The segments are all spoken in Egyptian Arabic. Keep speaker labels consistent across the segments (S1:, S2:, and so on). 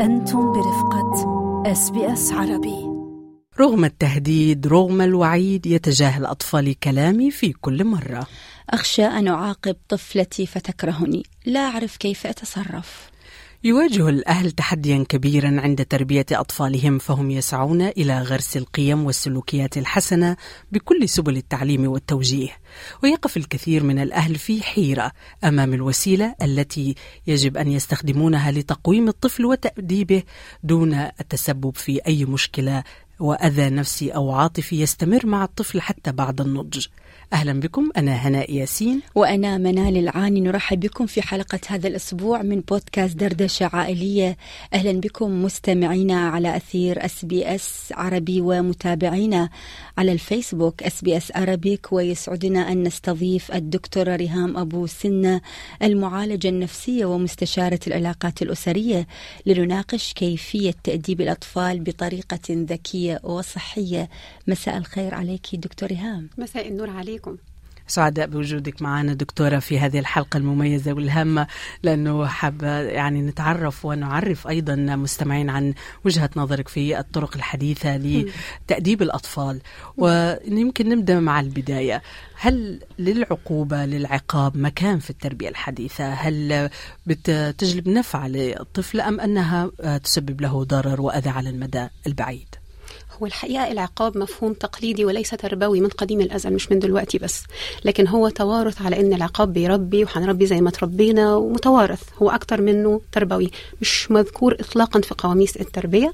S1: أنتم برفقة اس بي اس عربي
S2: رغم التهديد رغم الوعيد يتجاهل أطفالي كلامي في كل مرة
S3: أخشى أن أعاقب طفلتي فتكرهني لا أعرف كيف أتصرف
S2: يواجه الأهل تحديا كبيرا عند تربية أطفالهم فهم يسعون إلى غرس القيم والسلوكيات الحسنة بكل سبل التعليم والتوجيه ويقف الكثير من الأهل في حيرة أمام الوسيلة التي يجب أن يستخدمونها لتقويم الطفل وتأديبه دون التسبب في أي مشكلة وأذى نفسي أو عاطفي يستمر مع الطفل حتى بعد النضج أهلا بكم أنا هناء ياسين
S3: وأنا منال العاني نرحب بكم في حلقة هذا الأسبوع من بودكاست دردشة عائلية أهلا بكم مستمعينا على أثير اس بي اس عربي ومتابعينا على الفيسبوك اس بي اس عربيك ويسعدنا أن نستضيف الدكتورة ريهام أبو سنة المعالجة النفسية ومستشارة العلاقات الأسرية لنناقش كيفية تأديب الأطفال بطريقة ذكية وصحية مساء الخير عليك دكتور ريهام
S4: مساء النور عليكم
S2: سعداء بوجودك معنا دكتورة في هذه الحلقة المميزة والهامة لأنه حابة يعني نتعرف ونعرف أيضا مستمعين عن وجهة نظرك في الطرق الحديثة لتأديب الأطفال ويمكن نبدأ مع البداية هل للعقوبة للعقاب مكان في التربية الحديثة هل بتجلب نفع للطفل أم أنها تسبب له ضرر وأذى على المدى البعيد
S4: هو الحقيقة العقاب مفهوم تقليدي وليس تربوي من قديم الأزل مش من دلوقتي بس لكن هو توارث على أن العقاب بيربي وهنربي زي ما تربينا ومتوارث هو أكتر منه تربوي مش مذكور إطلاقا في قواميس التربية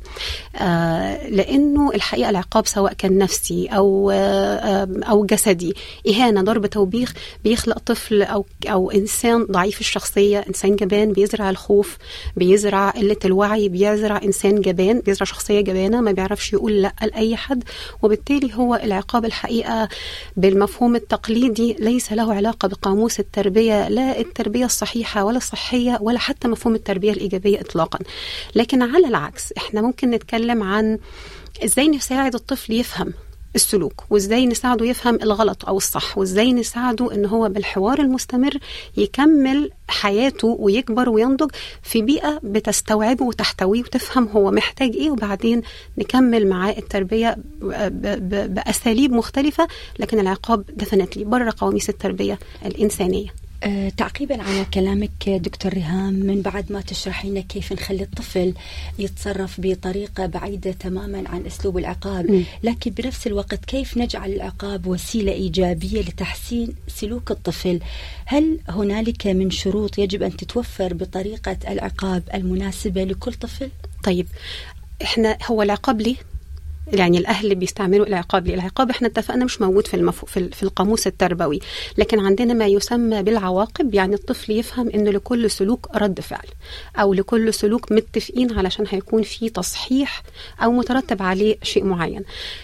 S4: آه لأنه الحقيقة العقاب سواء كان نفسي أو آه أو جسدي إهانة ضرب توبيخ بيخلق طفل أو أو إنسان ضعيف الشخصية إنسان جبان بيزرع الخوف بيزرع قلة الوعي بيزرع إنسان جبان بيزرع شخصية جبانة ما بيعرفش يقول لا لأي حد وبالتالي هو العقاب الحقيقة بالمفهوم التقليدي ليس له علاقة بقاموس التربية لا التربية الصحيحة ولا الصحية ولا حتى مفهوم التربية الإيجابية إطلاقا لكن على العكس احنا ممكن نتكلم عن ازاي نساعد الطفل يفهم السلوك وازاي نساعده يفهم الغلط او الصح وازاي نساعده ان هو بالحوار المستمر يكمل حياته ويكبر وينضج في بيئه بتستوعبه وتحتويه وتفهم هو محتاج ايه وبعدين نكمل معاه التربيه باساليب مختلفه لكن العقاب دفنتلي بره قواميس التربيه الانسانيه
S3: أه تعقيبا على كلامك دكتور ريهام من بعد ما تشرحي لنا كيف نخلي الطفل يتصرف بطريقه بعيده تماما عن اسلوب العقاب م. لكن بنفس الوقت كيف نجعل العقاب وسيله ايجابيه لتحسين سلوك الطفل هل هنالك من شروط يجب ان تتوفر بطريقه العقاب المناسبه لكل طفل
S4: طيب احنا هو العقاب ليه يعني الاهل اللي بيستعملوا العقاب العقاب احنا اتفقنا مش موجود في المفو في, في القاموس التربوي لكن عندنا ما يسمى بالعواقب يعني الطفل يفهم انه لكل سلوك رد فعل او لكل سلوك متفقين علشان هيكون في تصحيح او مترتب عليه شيء معين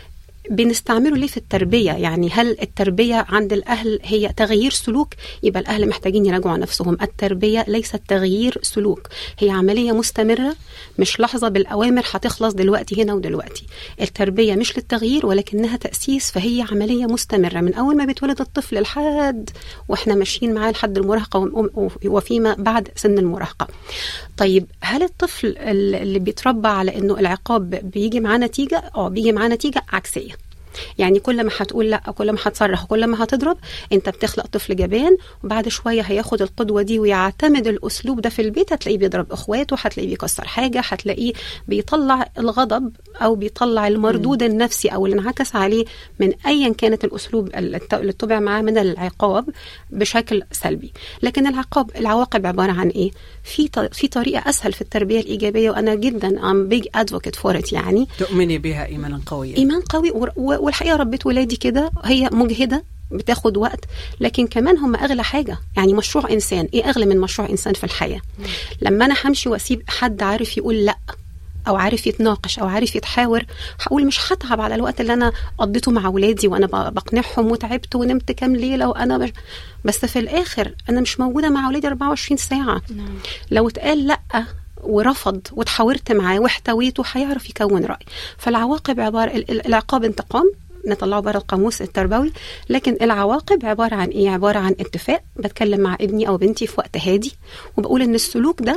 S4: بنستعمله ليه في التربية يعني هل التربية عند الأهل هي تغيير سلوك يبقى الأهل محتاجين يراجعوا نفسهم التربية ليست تغيير سلوك هي عملية مستمرة مش لحظة بالأوامر هتخلص دلوقتي هنا ودلوقتي التربية مش للتغيير ولكنها تأسيس فهي عملية مستمرة من أول ما بيتولد الطفل لحد وإحنا ماشيين معاه لحد المراهقة وفيما بعد سن المراهقة طيب هل الطفل اللي بيتربى على انه العقاب بيجي معاه نتيجه اه بيجي معاه نتيجه عكسيه يعني كل ما هتقول لا كل ما هتصرخ وكل ما هتضرب انت بتخلق طفل جبان وبعد شويه هياخد القدوه دي ويعتمد الاسلوب ده في البيت هتلاقيه بيضرب اخواته هتلاقيه بيكسر حاجه هتلاقيه بيطلع الغضب او بيطلع المردود م. النفسي او اللي انعكس عليه من ايا كانت الاسلوب اللي اتبع معاه من العقاب بشكل سلبي لكن العقاب العواقب عباره عن ايه في في طريقه اسهل في التربيه الايجابيه وانا جدا ام بيج ادفوكيت فور يعني
S2: تؤمني بها ايمانا قويا
S4: ايمان قوي والحقيقه ربيت ولادي كده هي مجهده بتاخد وقت لكن كمان هم اغلى حاجه يعني مشروع انسان ايه اغلى من مشروع انسان في الحياه لما انا همشي واسيب حد عارف يقول لا او عارف يتناقش او عارف يتحاور هقول مش هتعب على الوقت اللي انا قضيته مع ولادي وانا بقنعهم وتعبت ونمت كام ليله وانا بش... بس في الاخر انا مش موجوده مع ولادي 24 ساعه نعم. لو اتقال لا ورفض وتحاورت معاه واحتويته هيعرف يكون راي فالعواقب عباره العقاب انتقام نطلعه بره القاموس التربوي لكن العواقب عباره عن ايه عباره عن اتفاق بتكلم مع ابني او بنتي في وقت هادي وبقول ان السلوك ده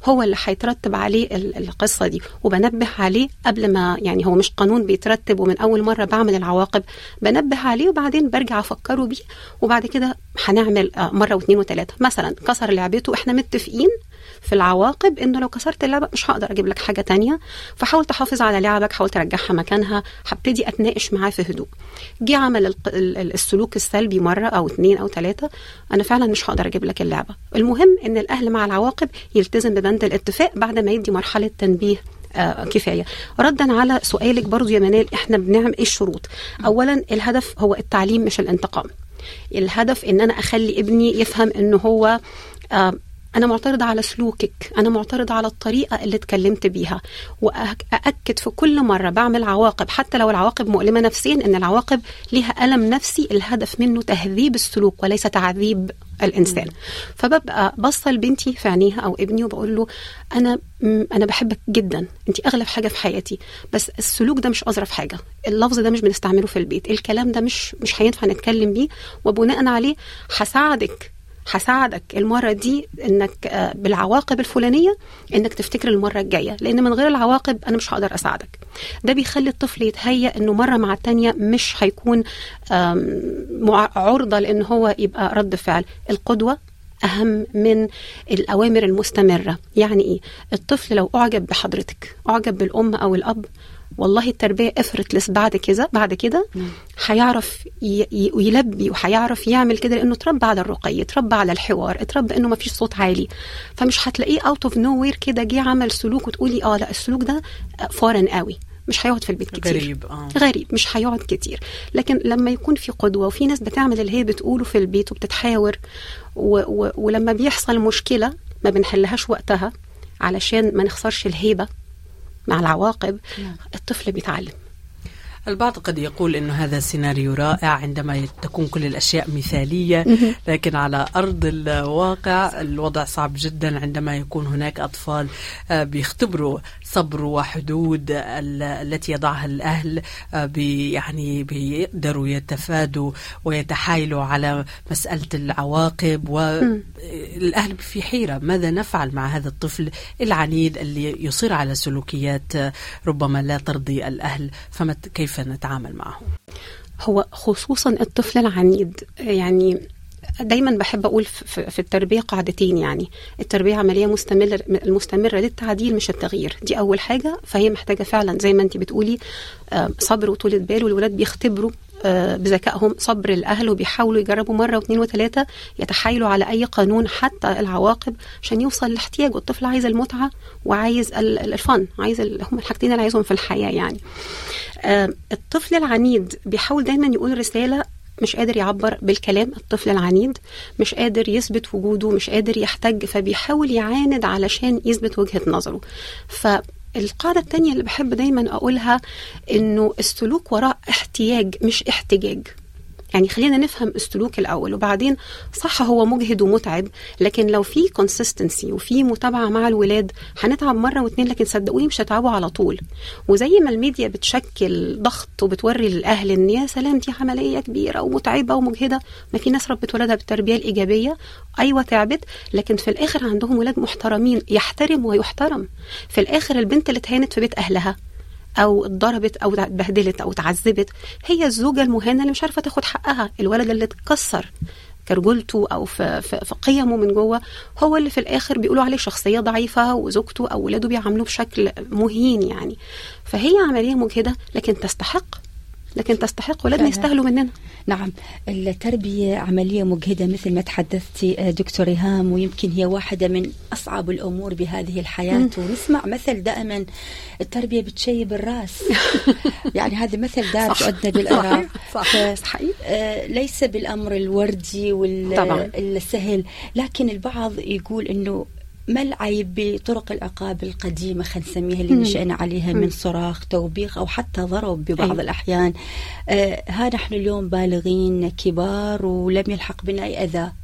S4: هو اللي هيترتب عليه ال- القصه دي وبنبه عليه قبل ما يعني هو مش قانون بيترتب ومن اول مره بعمل العواقب بنبه عليه وبعدين برجع افكره بيه وبعد كده هنعمل آه، مره واثنين وثلاثه مثلا كسر لعبته احنا متفقين في العواقب انه لو كسرت اللعبه مش هقدر اجيب لك حاجه تانية فحاول تحافظ على لعبك حاول ترجعها مكانها هبتدي اتناقش معاه في هدوء جه عمل الق- ال- ال- السلوك السلبي مره او اتنين او ثلاثه انا فعلا مش هقدر اجيب لك اللعبه المهم ان الاهل مع العواقب يلتزم ببند الاتفاق بعد ما يدي مرحله تنبيه آه كفايه ردا على سؤالك برضو يا منال احنا بنعمل ايه الشروط اولا الهدف هو التعليم مش الانتقام الهدف ان انا اخلي ابني يفهم انه هو آه انا معترضه على سلوكك انا معترضه على الطريقه اللي اتكلمت بيها واكد في كل مره بعمل عواقب حتى لو العواقب مؤلمه نفسيا ان العواقب ليها الم نفسي الهدف منه تهذيب السلوك وليس تعذيب الانسان فببقى بصه لبنتي في عينيها او ابني وبقول له انا م- انا بحبك جدا انت اغلى حاجه في حياتي بس السلوك ده مش اظرف حاجه اللفظ ده مش بنستعمله في البيت الكلام ده مش مش هينفع نتكلم بيه وبناء عليه هساعدك هساعدك المرة دي انك آه، بالعواقب الفلانية انك تفتكر المرة الجاية لان من غير العواقب انا مش هقدر اساعدك ده بيخلي الطفل يتهيأ انه مرة مع التانية مش هيكون آم، مع- عرضة لان هو يبقى رد فعل القدوة أهم من الأوامر المستمرة يعني إيه؟ الطفل لو أعجب بحضرتك أعجب بالأم أو الأب والله التربية افرتلس بعد كده بعد كده هيعرف ي- ي- يلبي وهيعرف يعمل كده لانه اتربى على الرقي اتربى على الحوار اتربى انه ما فيش صوت عالي فمش هتلاقيه اوت اوف نو وير كده جه عمل سلوك وتقولي اه لا السلوك ده فورن قوي مش هيقعد في البيت كتير
S2: غريب اه
S4: غريب مش هيقعد كتير لكن لما يكون في قدوة وفي ناس بتعمل اللي هي بتقوله في البيت وبتتحاور و و ولما بيحصل مشكلة ما بنحلهاش وقتها علشان ما نخسرش الهيبة مع العواقب الطفل بيتعلم
S2: البعض قد يقول انه هذا سيناريو رائع عندما تكون كل الاشياء مثاليه لكن على ارض الواقع الوضع صعب جدا عندما يكون هناك اطفال آه، بيختبروا صبر وحدود ال- التي يضعها الاهل آه، بي يعني بيقدروا يتفادوا ويتحايلوا على مساله العواقب والاهل في حيره ماذا نفعل مع هذا الطفل العنيد اللي يصر على سلوكيات آه، ربما لا ترضي الاهل فما كيف نتعامل معه
S4: هو خصوصا الطفل العنيد يعني دايما بحب اقول في في التربيه قاعدتين يعني التربيه عمليه مستمره المستمره للتعديل مش التغيير دي اول حاجه فهي محتاجه فعلا زي ما انت بتقولي آه، صبر وطولة بال والولاد بيختبروا آه، بذكائهم صبر الاهل وبيحاولوا يجربوا مره واثنين وثلاثه يتحايلوا على اي قانون حتى العواقب عشان يوصل لاحتياجه الطفل عايز المتعه وعايز ال- ال- الفن عايز ال- هم الحاجتين اللي عايزهم في الحياه يعني آه، الطفل العنيد بيحاول دايما يقول رساله مش قادر يعبر بالكلام الطفل العنيد مش قادر يثبت وجوده مش قادر يحتج فبيحاول يعاند علشان يثبت وجهة نظره فالقاعدة التانية اللي بحب دايما أقولها إنه السلوك وراء احتياج مش احتجاج يعني خلينا نفهم السلوك الاول وبعدين صح هو مجهد ومتعب لكن لو في كونسيستنسي وفي متابعه مع الولاد هنتعب مره واتنين لكن صدقوني مش هتعبوا على طول وزي ما الميديا بتشكل ضغط وبتوري للاهل ان يا سلام دي عمليه كبيره ومتعبه ومجهده ما في ناس ربت ولادها بالتربيه الايجابيه ايوه تعبت لكن في الاخر عندهم ولاد محترمين يحترم ويحترم في الاخر البنت اللي اتهانت في بيت اهلها او اتضربت او اتبهدلت او اتعذبت هي الزوجه المهانه اللي مش عارفه تاخد حقها الولد اللي اتكسر كرجولته او في, في, في قيمه من جوه هو اللي في الاخر بيقولوا عليه شخصيه ضعيفه وزوجته او ولاده بيعاملوه بشكل مهين يعني فهي عمليه مجهده لكن تستحق لكن تستحق ولادنا
S3: فعلا.
S4: يستاهلوا مننا
S3: نعم التربية عملية مجهدة مثل ما تحدثتي آه، دكتور إيهام ويمكن هي واحدة من أصعب الأمور بهذه الحياة ونسمع مثل دائما التربية بتشيب الراس يعني هذا مثل دارج
S4: صح.
S3: عندنا بالعراق
S4: صح
S3: ف-
S4: صحيح
S3: آه، ليس بالأمر الوردي
S4: طبعاً.
S3: والسهل لكن البعض يقول أنه ما العيب بطرق العقاب القديمة خلينا نسميها اللي
S4: مم.
S3: نشأنا عليها
S4: مم.
S3: من صراخ توبيخ أو حتى ضرب ببعض
S4: أيوة.
S3: الأحيان آه ها نحن اليوم بالغين كبار ولم يلحق بنا أي أذى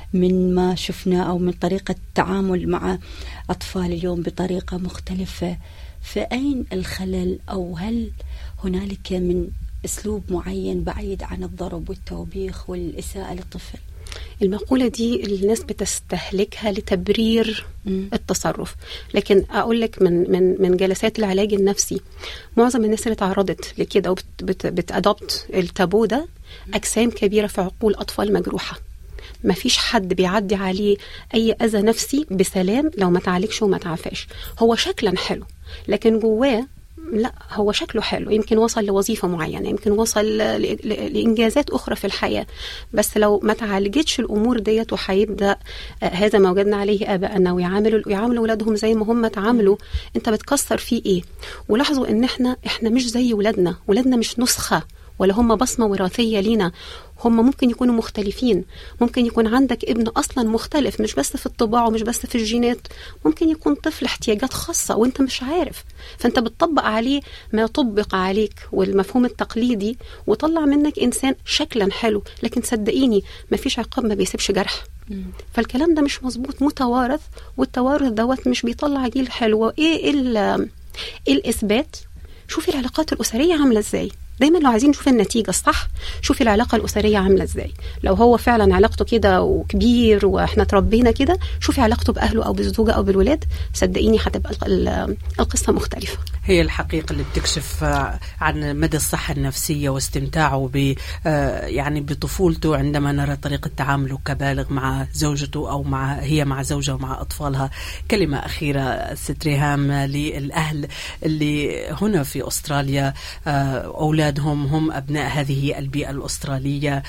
S3: من ما شفنا أو من طريقة التعامل مع أطفال اليوم بطريقة مختلفة فأين الخلل أو هل هنالك من أسلوب معين بعيد عن الضرب والتوبيخ والإساءة للطفل
S4: المقولة دي الناس بتستهلكها لتبرير
S3: مم.
S4: التصرف لكن أقول لك من من من جلسات العلاج النفسي معظم الناس اللي تعرضت لكده وبتأدوبت التابو ده أجسام كبيرة في عقول أطفال مجروحة ما فيش حد بيعدي عليه أي أذى نفسي بسلام لو ما تعالجش وما تعافاش هو شكلا حلو لكن جواه لا هو شكله حلو يمكن وصل لوظيفة معينة يمكن وصل ل- ل- لإنجازات أخرى في الحياة بس لو ما تعالجتش الأمور ديت وهيبدأ آه، هذا ما وجدنا عليه آباءنا ويعاملوا يعاملوا أولادهم زي ما هم اتعاملوا أنت بتكسر فيه إيه ولاحظوا إن إحنا إحنا مش زي ولادنا ولادنا مش نسخة ولا هم بصمة وراثية لينا هم ممكن يكونوا مختلفين ممكن يكون عندك ابن أصلا مختلف مش بس في الطباع ومش بس في الجينات ممكن يكون طفل احتياجات خاصة وانت مش عارف فانت بتطبق عليه ما طبق عليك والمفهوم التقليدي وطلع منك إنسان شكلا حلو لكن صدقيني مفيش عقاب ما بيسيبش جرح فالكلام ده مش مظبوط متوارث والتوارث دوت مش بيطلع جيل حلو ايه ال- ايه الاثبات شوفي العلاقات الاسريه عامله ازاي دايما لو عايزين نشوف النتيجه الصح شوفي العلاقه الاسريه عامله ازاي لو هو فعلا علاقته كده وكبير واحنا اتربينا كده شوفي علاقته باهله او بالزوجه او بالولاد صدقيني هتبقى ال- ال- القصه مختلفه
S2: هي الحقيقة اللي بتكشف آه، عن مدى الصحة النفسية واستمتاعه ب آه، يعني بطفولته عندما نرى طريقة تعامله كبالغ مع زوجته أو مع هي مع زوجها ومع أطفالها كلمة أخيرة ست ريهام للأهل اللي هنا في أستراليا آه، أولادهم هم أبناء هذه البيئة الأسترالية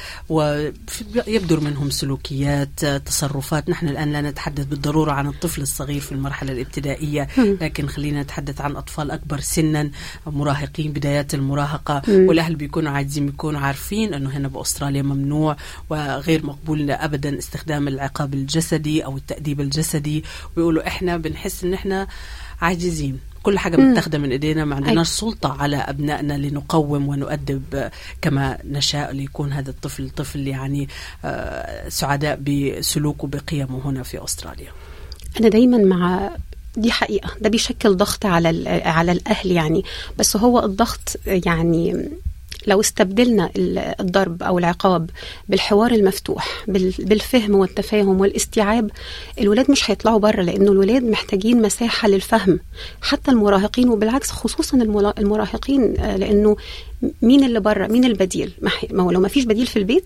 S2: ويبدر منهم سلوكيات آه، تصرفات نحن الآن لا نتحدث بالضرورة عن الطفل الصغير في المرحلة الابتدائية لكن خلينا نتحدث عن أطفال أكبر سنا مراهقين بدايات المراهقة والأهل بيكونوا عايزين بيكونوا عارفين أنه هنا بأستراليا ممنوع وغير مقبول أبدا استخدام العقاب الجسدي أو التأديب الجسدي ويقولوا إحنا بنحس إن إحنا عاجزين كل حاجة متاخدة من إيدينا ما عندناش سلطة على أبنائنا لنقوم ونؤدب آه، كما نشاء ليكون هذا الطفل طفل يعني آه، سعداء بسلوكه بقيمه هنا في أستراليا
S4: انا دايما مع دي حقيقه ده بيشكل ضغط على ال- على الاهل يعني بس هو الضغط يعني لو استبدلنا ال- الضرب او العقاب بالحوار المفتوح بال- بالفهم والتفاهم والاستيعاب الولاد مش هيطلعوا بره لانه الولاد محتاجين مساحه للفهم حتى المراهقين وبالعكس خصوصا الملا- المراهقين آه، لانه مين اللي بره مين البديل ما هي- ما هو لو ما فيش بديل في البيت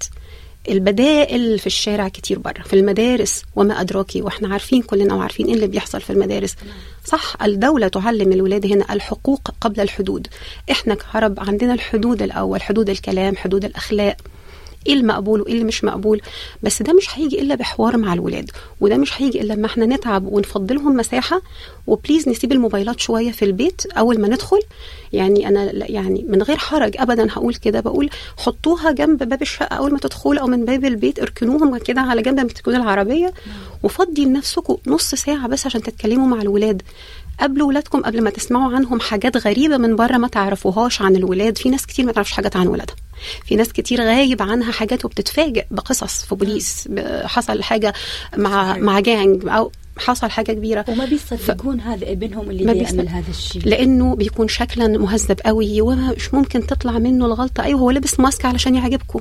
S4: البدائل في الشارع كتير بره في المدارس وما أدراكي وإحنا عارفين كلنا وعارفين إيه اللي بيحصل في المدارس صح الدولة تعلم الولاد هنا الحقوق قبل الحدود إحنا كعرب عندنا الحدود الأول حدود الكلام حدود الأخلاق ايه المقبول وايه اللي مش مقبول بس ده مش هيجي الا بحوار مع الولاد وده مش هيجي الا لما احنا نتعب ونفضلهم مساحه وبليز نسيب الموبايلات شويه في البيت اول ما ندخل يعني انا لا- يعني من غير حرج ابدا هقول كده بقول حطوها جنب باب الشقه اول ما تدخلوا او من باب البيت اركنوهم كده على جنب لما تكون العربيه وفضي لنفسكم نص ساعه بس عشان تتكلموا مع الولاد قبلوا ولادكم قبل ما تسمعوا عنهم حاجات غريبه من بره ما تعرفوهاش عن الولاد في ناس كتير ما تعرفش حاجات عن ولادها في ناس كتير غايب عنها حاجات وبتتفاجئ بقصص في بوليس ب- حصل حاجه مع
S2: صحيح.
S4: مع جانج او حصل حاجه كبيره
S3: وما بيصدقون هذا ابنهم اللي
S4: ما
S3: بيعمل
S4: بيصدق-
S3: هذا الشيء
S4: لانه بيكون شكلا مهذب قوي ومش ممكن تطلع منه الغلطه ايوه هو لابس ماسك علشان يعجبكم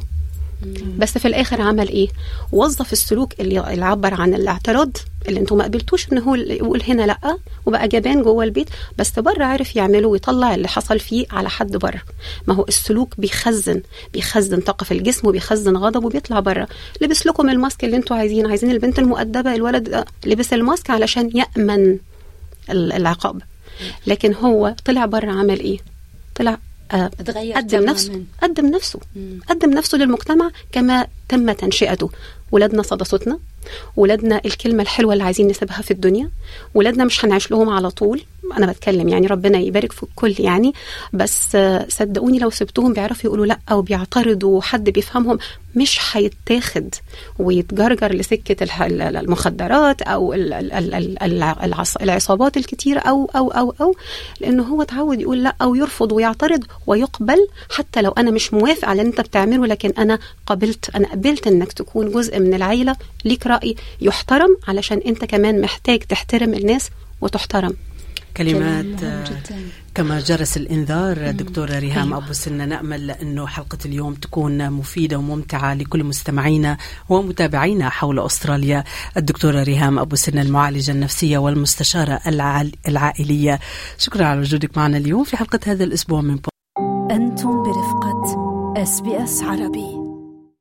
S4: بس في الاخر عمل ايه وظف السلوك اللي اللي عبر عن الاعتراض اللي انتم ما قبلتوش ان هو اللي يقول هنا لا وبقى جبان جوه البيت بس بره عرف يعمله ويطلع اللي حصل فيه على حد بره ما هو السلوك بيخزن بيخزن طاقه في الجسم وبيخزن غضب وبيطلع بره لبس لكم الماسك اللي انتم عايزين عايزين البنت المؤدبه الولد ده لبس الماسك علشان يامن ال- العقاب لكن هو طلع بره عمل ايه طلع آه
S3: اتغير
S4: قدم
S3: تماماً.
S4: نفسه قدم نفسه
S3: مم.
S4: قدم نفسه للمجتمع كما تم تنشئته ولادنا صدى صوتنا ولادنا الكلمة الحلوة اللي عايزين نسيبها في الدنيا ولادنا مش هنعيش لهم على طول أنا بتكلم يعني ربنا يبارك في الكل يعني بس آه، صدقوني لو سبتهم بيعرفوا يقولوا لأ أو بيعترضوا وحد بيفهمهم مش هيتاخد ويتجرجر لسكة الح- ال- ال- المخدرات أو ال- ال- ال- ال- الع- العص- العصابات الكتيرة أو أو أو أو لأنه هو اتعود يقول لأ أو يرفض ويعترض ويقبل حتى لو أنا مش موافق على اللي أنت بتعمله لكن أنا قبلت أنا قبلت إنك تكون جزء من العيلة ليك رأي يحترم علشان أنت كمان محتاج تحترم الناس وتحترم
S2: كلمات كما جرس الإنذار دكتورة ريهام أيوة. أبو سنة نأمل أنه حلقة اليوم تكون مفيدة وممتعة لكل مستمعينا ومتابعينا حول أستراليا الدكتورة ريهام أبو سنة المعالجة النفسية والمستشارة العائلية شكرا على وجودك معنا اليوم في حلقة هذا الأسبوع من
S1: أنتم برفقة اس بي اس عربي